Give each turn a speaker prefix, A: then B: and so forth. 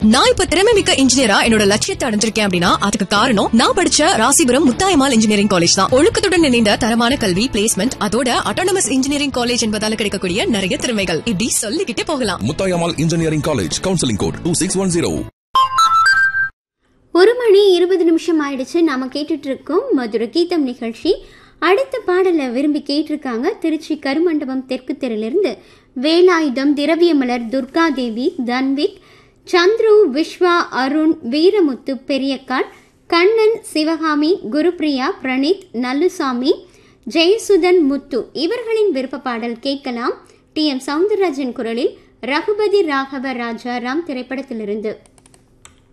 A: நான் இப்ப திறமை மிக்க இன்ஜினியரா என்னோட லட்சியத்தை அடைஞ்சிருக்கேன் அப்படின்னா அதுக்கு காரணம் நான் படிச்ச ராசிபுரம் முத்தாயமால் இன்ஜினியரிங் காலேஜ் தான் ஒழுக்கத்துடன் இணைந்த தரமான கல்வி பிளேஸ்மெண்ட் அதோட அட்டானமஸ் இன்ஜினியரிங் காலேஜ் என்பதால கிடைக்கக்கூடிய நிறைய திறமைகள் இப்படி சொல்லிக்கிட்டே போகலாம்
B: Muthayammal engineering college counselling code two six one zero
C: ஒரு மணி இருபது நிமிஷம் ஆயிடுச்சு நாம கேட்டுட்டு இருக்கோம் மதுர கீதம் நிகழ்ச்சி அடுத்த பாடலை விரும்பி கேட்டிருக்காங்க திருச்சி கருமண்டபம் தெற்கு தெருலிருந்து வேலாயுதம் திரவியமலர் துர்கா தேவி தன்விக் சந்துரு விஸ்வா அருண் வீரமுத்து பெரியக்காள் கண்ணன் சிவகாமி குருப்பிரியா பிரணீத் நல்லுசாமி ஜெயசுதன் முத்து இவர்களின் விருப்ப பாடல் கேட்கலாம் டி எம் சவுந்தரராஜன் குரலில் ரகுபதி ராகவ ராஜா ராம் திரைப்படத்திலிருந்து